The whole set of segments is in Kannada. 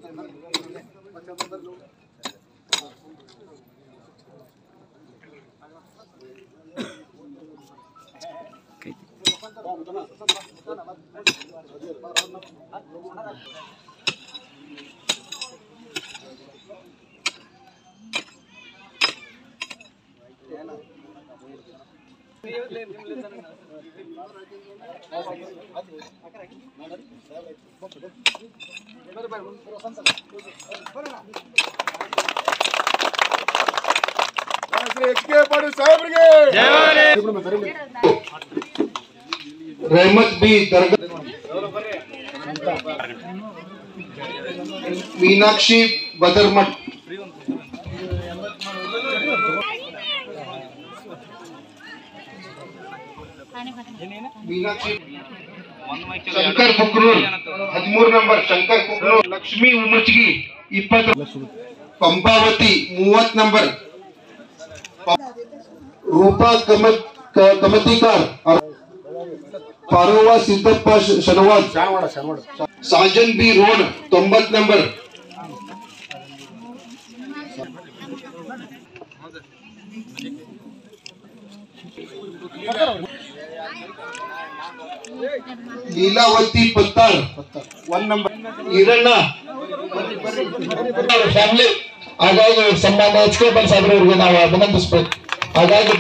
ಶ್ರೀ ಎಚ್ ಕೆ ಪಾಟೀಲ್ ಸಾಹೇಬ್ರಿಗೆ रहमत भी दरगाह मीनाक्षी बदरमठ मीनाक्षी ಶಂಕರ್ ಕುಕ್ನೂರ್ ಹದಿಮೂರು ನಂಬರ್ ಶಂಕರ್ ಕುಕ್ನೂರ್ ಲಕ್ಷ್ಮಿ ಉಮಚ್ಗಿ ಇಪ್ಪತ್ತು ಪಂಪಾವತಿ ಮೂವತ್ ನಂಬರ್ ರೂಪಾ ಕಮತ್ ಕ- ಕಮತಿಕಾರ್ ಪಾರೋವಾ ಸಿದ್ದಪ್ಪ ಶ- ಶನವಾದ್ ಸಾಜನ್ ಬಿ ರೋಡ್ ತೊಂಬತ್ number Leelavati Pattar one number Eranna family ಹಾಗಾಗಿ ಸನ್ಮಾನ್ಯ ಎಚ್ ಕೆ ಬಲ್ ಸಾಹೇಬ್ರವ್ರಿಗೆ ನಾವು ಅಭಿನಂದಿಸ್ಬೇಕು ಹಾಗಾಗಿ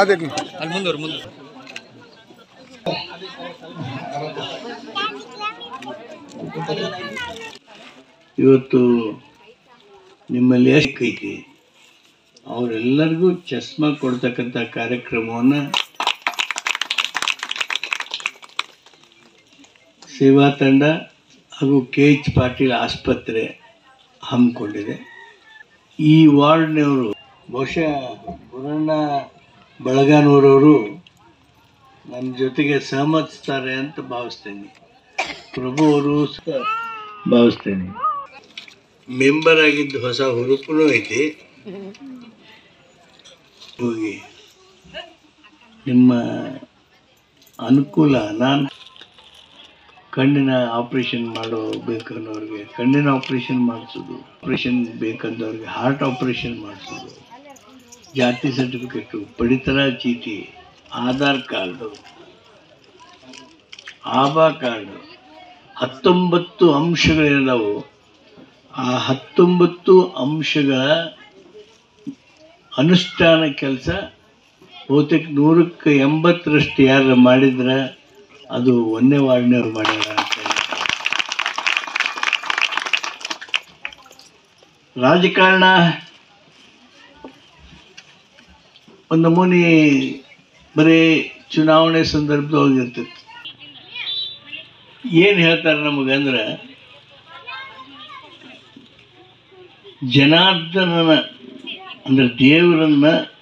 ಇವತ್ತು ನಿಮ್ಮಲ್ಲಿ ಎಷ್ಟು ಐತಿ ಅವರೆಲ್ಲರಿಗೂ ಚಸ್ಮಾ ಕೊಡ್ತಕ್ಕಂಥ ಕಾರ್ಯಕ್ರಮವನ್ನು ಸೇವಾ ತಂಡ ಹಾಗೂ ಕೆ ಎಚ್ ಪಾಟೀಲ್ ಆಸ್ಪತ್ರೆ ಹಮ್ಮಿಕೊಂಡಿದೆ ಈ ವಾರ್ಡ್ನವರು ಬಹುಶಃ ಗುರಣ್ಣ ಬಳಗಾನೂರವರು ನನ್ನ ಜೊತೆಗೆ ಸಹಮತಿಸ್ತಾರೆ ಅಂತ ಭಾವಿಸ್ತೇನೆ ಪ್ರಭು ಅವರು ಸಹ ಭಾವಿಸ್ತೇನೆ ಮೆಂಬರ್ ಆಗಿದ್ದು ಹೊಸ ಹುರುಪು ಐತಿ ಹೋಗಿ ನಿಮ್ಮ ಅನುಕೂಲ ನಾನು ಕಣ್ಣಿನ ಆಪ್ರೇಷನ್ ಮಾಡೋ ಬೇಕನ್ನೋರಿಗೆ ಕಣ್ಣಿನ ಆಪ್ರೇಷನ್ ಮಾಡಿಸೋದು ಆಪ್ರೇಷನ್ ಬೇಕಂದವ್ರಿಗೆ ಹಾರ್ಟ್ ಆಪ್ರೇಷನ್ ಮಾಡಿಸೋದು ಜಾತಿ ಸರ್ಟಿಫಿಕೇಟು ಪಡಿತರ ಚೀಟಿ ಆಧಾರ್ ಕಾರ್ಡು ಆಭಾ ಕಾರ್ಡು ಹತ್ತೊಂಬತ್ತು ಅಂಶಗಳಿದಾವು ಆ ಹತ್ತೊಂಬತ್ತು ಅಂಶಗಳ ಅನುಷ್ಠಾನ ಕೆಲಸ ಬಹುತೇಕ ನೂರಕ್ಕೆ ಎಂಬತ್ತರಷ್ಟು ಯಾರು ಮಾಡಿದ್ರೆ ಅದು ಒಂದೇ ವಾರ್ಡ್ನವ್ರು ಮಾಡ್ಯಾರ ಅಂತ ಹೇಳಿ. ರಾಜಕಾರಣ ಒಂದು ನಮೂನಿ ಬರೀ ಚುನಾವಣೆ ಸಂದರ್ಭದೊಳಗೆ ಇರ್ತೈತಿ ಏನು ಹೇಳ್ತಾರೆ ನಮಗಂದ್ರೆ ಜನಾರ್ದನನ ಅಂದ್ರೆ ದೇವರನ್ನ